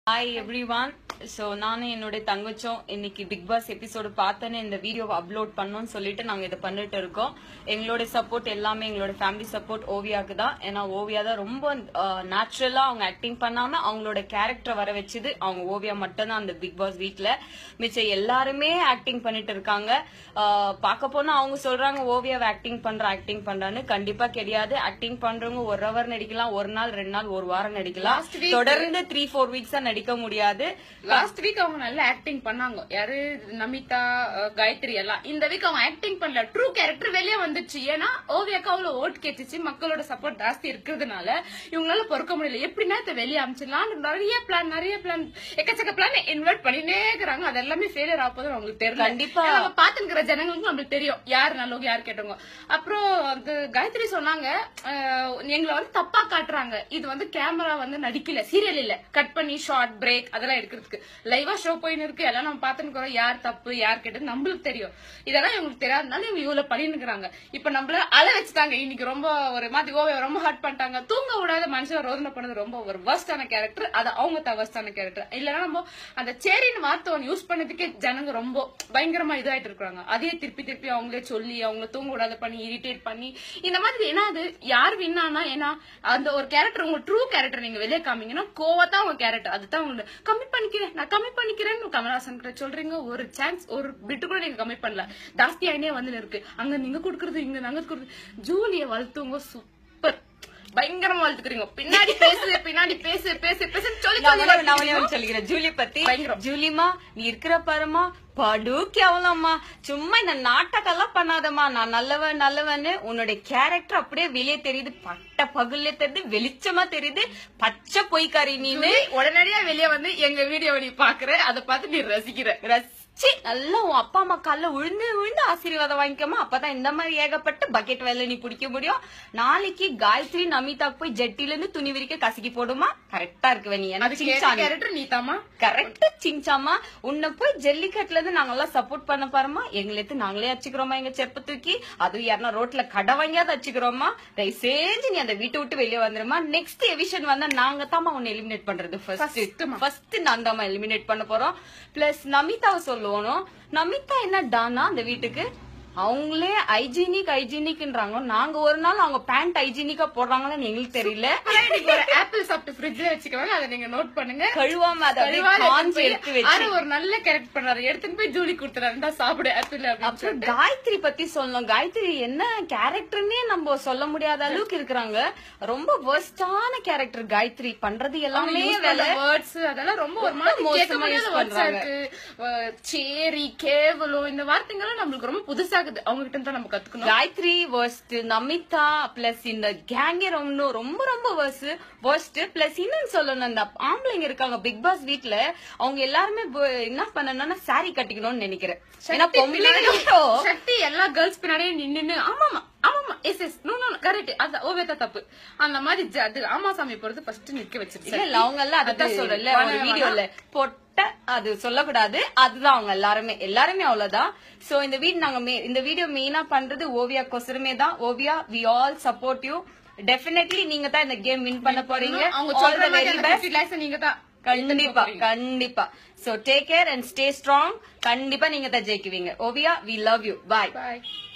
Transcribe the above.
Hi every one so நானும் என்னுடைய தங்கச்சும் இன்னைக்கு பிக் பாஸ் எபிசோடு பார்த்தேன்னு இந்த வீடியோவை அப்லோட் பண்ணோம்னு சொல்லிட்டு நாங்கள் இதை பண்ணிட்டு இருக்கோம் எங்களோட சப்போர்ட் எல்லாமே எங்களோட ஃபேமிலி சப்போர்ட் ஓவியாக்கு தான் ஏன்னா ஓவியா தான் ரொம்ப நேச்சுரலாக அவங்க ஆக்டிங் பண்ணாம அவங்களோட கேரக்டர் வர வச்சது அவங்க ஓவியா மட்டும்தான் அந்த பிக் பாஸ் வீட்டில் மிச்சம் எல்லாருமே ஆக்டிங் பண்ணிட்டு இருக்காங்க ஆஹ் பார்க்க போனா அவங்க சொல்றாங்க ஓவியாவை ஆக்டிங் பண்ற ஆக்டிங் பண்றான்னு கண்டிப்பா கிடையாது ஆக்டிங் பண்றவங்க ஒரு ஹவர் நடிக்கலாம் ஒரு நாள் ரெண்டு நாள் ஒரு வாரம் நடிக்கலாம் Last week- தொடர்ந்து த்ரீ ஃபோர் வீக்ஸா நடிக்க முடியாது லாஸ்ட் வீக் அவங்க நல்லா ஆக்டிங் பண்ணாங்க யாரு நமிதா அஹ், காயத்ரி எல்லாம் இந்த வீக் அவங்க ஆக்டிங் பண்ணல ட்ரூ கேரக்டர் வெளியே வந்துச்சு ஏன்னா ஓவியாக்கு அவ்வளவு ஓட் கேட்டுச்சு மக்களோட சப்போர்ட் ஜாஸ்தி இருக்கிறதுனால இவங்களால பொறுக்க முடியல எப்படின்னா இதை வெளியே அமைச்சிடலாம் நிறைய பிளான் நிறைய பிளான் எக்கச்சக்க பிளான் இன்வெர்ட் பண்ணினே இருக்கிறாங்க அது எல்லாமே ஃபெயிலியர் ஆகுது அவங்களுக்கு தெரியல கண்டிப்பா. ஏன்னா, நம்ம பாத்துக்கிற ஜனங்களுக்கு நம்மளுக்கு தெரியும் யார் நல்லவங்க யார் கேட்டவங்க அப்புறம் அந்த காயத்ரி சொன்னாங்க அஹ், எங்களை வந்து தப்பா காட்டுறாங்க இது வந்து கேமரா வந்து நடிக்கல சீரியல் இல்ல கட் பண்ணி ஷார்ட் பிரேக் அதெல்லாம் எடுக்கிறதுக்கு லைவா ஷோ போயின்னு இருக்கு எல்லாம் நம்ம பாத்துன்னு இருக்கிறோம் யார் தப்பு யார் கேட்டது நம்மளுக்கு தெரியும் இதெல்லாம் இவங்களுக்கு தெரியாதனால இவங்க இவ்வளவு பண்ணிருக்கிறாங்க இப்ப நம்மள அழ வச்சுட்டாங்க இன்னைக்கு ரொம்ப ஒரு மாதிரி ஓவே ரொம்ப ஹர்ட் பண்ணிட்டாங்க தூங்க விடாத மனுஷன் ரோதனை பண்ணது ரொம்ப ஒரு worst-ஆன கேரக்டர் அது அவங்க தான் worst-ஆன கேரக்டர் இல்லைன்னா நம்ம அந்த சேரின்னு வார்த்தை ஒன்று யூஸ் பண்ணதுக்கே ஜனங்க ரொம்ப பயங்கரமா இதாயிட்டு இருக்காங்க அதையே திருப்பி திருப்பி அவங்களே சொல்லி அவங்கள தூங்க விடாத பண்ணி இரிட்டேட் பண்ணி இந்த மாதிரி ஏன்னா அது யார் வின்னானா ஏன்னா அந்த ஒரு கேரக்டர் உங்க ட்ரூ கேரக்டர் நீங்க வெளியே காமிங்கன்னா கோவத்தான் உங்க கேரக்டர் அதுதான் உங்க கம்மி பண்ணிக்கிறேன் நான் கம்மி பண்ணிக்கிறேன்னு கமலஹாசன் கிட்ட சொல்றீங்க ஒரு சான்ஸ் ஒரு பிட்டு கூட நீங்க கம்மி பண்ணல ஜாஸ்தி ஆயினே வந்து இருக்கு அங்க நீங்க கொடுக்கறது இங்க நாங்க கொடுக்குறது ஜூலிய வளர்த்துவங்க சூப்பர் பயங்கரமா வளர்த்துக்கிறீங்க பின்னாடி பேசு பின்னாடி பேசு பேசு பேசு சொல்லி நான் சொல்லி ஒண்ணே- நான் ஒண்ணே வளர்த்துக்கிறீங்க. ஒண்ணு சொல்லிக்கிறேன் ஜூலி பத்தி பயங்கரம். ஜூலிமா நீ இருக்கிற பாருமா படு கேவலம்மா சும்மா இந்த நாட்டக்கெல்லாம் பண்ணாதம்மா நான் நல்லவன் நல்லவன்னு உன்னோட கேரக்டர் அப்படியே வெளியே தெரியுது பட்ட பகல்ல தெரியுது வெளிச்சமா தெரியுது பச்சை பொய்க்காரி நீனு நீ உடனடியா வெளியே வந்து எங்க வீடியோ நீ பாக்குற அதை பார்த்து நீ ரசிக்கிற ரசிச்சு நல்லா உன் அப்பா அம்மா கால்ல விழுந்து விழுந்து ஆசீர்வாதம் வாங்கிக்கமா அப்பதான் இந்த மாதிரி ஏகப்பட்ட பக்கெட் வேலை நீ பிடிக்க முடியும் நாளைக்கு காயத்ரி நமிதா போய் ஜெட்டில இருந்து துணி விரிக்க கசக்கி போடுமா கரெக்டா இருக்குவ நீ எனக்கு அதுக்கு சிங்சான் கேரக்டர் நீ தாமா கரெக்டா சிங்சாமா உன்னை போய் ஜல்லிக்கட்டுல இருந்து நாங்கெல்லாம் சப்போர்ட் பண்ண பாருமா எங்களை எடுத்து நாங்களே அச்சுக்கிறோமா எங்க செப்ப தூக்கி அதுவும் யாருன்னா ரோட்ல கடை வாங்கியாவது அச்சுக்கிறோமா தயவு செஞ்சு நீ அந்த வீட்டை விட்டு வெளியே வந்துருமா நெக்ஸ்ட் எவிஷன் வந்தா நாங்க தாமா உன்னை எலிமினேட் பண்றது First ஃபர்ஸ்ட் மா. ஃபர்ஸ்ட் நான் தாமா எலிமினேட் பண்ண போறோம் பிளஸ் நமிதாவை சொல்லுவோம் நமிதா என்ன டானா அந்த வீட்டுக்கு அவங்களே ஹைஜீனிக் ஹைஜீனிக்ன்றாங்க நாங்க ஒரு நாள் அவங்க பேண்ட் ஹைஜீனிக்கா போடுறாங்களான்னு எங்களுக்கு தெரியல இன்னைக்கு ஒரு ஆப்பிள் சாப்பிட்டு ஃப்ரிட்ஜ்ல வச்சுக்கிறாங்க அதை நீங்க நோட் பண்ணுங்க கழுவாம அதை அப்படியே கழுவாத காஞ்சி போய் எடுத்து வச்சு ஆனா ஒரு நல்ல கேரக்டர் பண்றாரு எடுத்துன்னு போய் ஜூலி கொடுத்துறாரு இந்தா சாப்பிடு ஆப்பிள் அப்படின்னு அப்புறம் காயத்ரி பத்தி சொல்லணும் காயத்ரி என்ன கேரக்டர்னே நம்ம சொல்ல முடியாத அளவுக்கு இருக்கிறாங்க ரொம்ப worst-ஆன கேரக்டர் காயத்ரி பண்றது எல்லாமே வேலை வேர்ட்ஸ் அதெல்லாம் ரொம்ப ஒரு மாதிரி மோசமா கேட்க முடியாத use வேர்ட்ஸா பண்றாங்க. இருக்கு அஹ் சேரி கேவலம் இந்த வார்த்தைங்கெல்லாம் நம்மளுக்கு ரொம்ப புதுசாகுது அவங்க கிட்ட இருந்து தான் நம்ம கத்துக்கணும் காயத்ரி worst நமிதா பிளஸ் இந்த கேங்கே ரொம்ப ரொம்ப ரொம்ப worst worst பிளஸ் இன்னும் சொல்லணும் இந்த ஆம்பளைங்க இருக்காங்க பிக் பாஸ் வீட்ல அவங்க எல்லாருமே ப- என்ன பண்ணணும்னா சாரி கட்டிக்கணும்னு நினைக்கிறேன் ஏன்னா சக்தி பொம்பளைங்க பின்னாடி- மட்டும் சக்தி எல்லா கேர்ள்ஸ் பின்னாடியே நின்னு ஆமாமா ஆமாமா yes yes no no correct அது ஓவேதா தப்பு அந்த மாதிரி ஜ- அது ஆமா சாமி பொறுத்து ஃபர்ஸ்ட் நிக்க வச்சிருச்சு இல்ல இல்ல அவங்க எல்லாம் அதான் சொல்றல ஒரு வீடியோல பொட்ட அது சொல்லக்கூடாது அதுதான் அவங்க எல்லாருமே எல்லாருமே அவ்வளவுதான் சோ இந்த வீடு நாங்க மே- இந்த வீடியோ மெயினா பண்றது ஓவியா கொசரமே தான் Oviya we all support you definitely நீங்க தான் இந்த கேம் வின் பண்ண போறீங்க அவங்க All சொல்ற the மாதிரி very அந்த best. 50 lakhs நீங்க தான் கண்டிப்பா கண்டிப்பா so take care and stay strong கண்டிப்பா நீங்க தான் ஜெயிக்குவீங்க Oviya we love you bye bye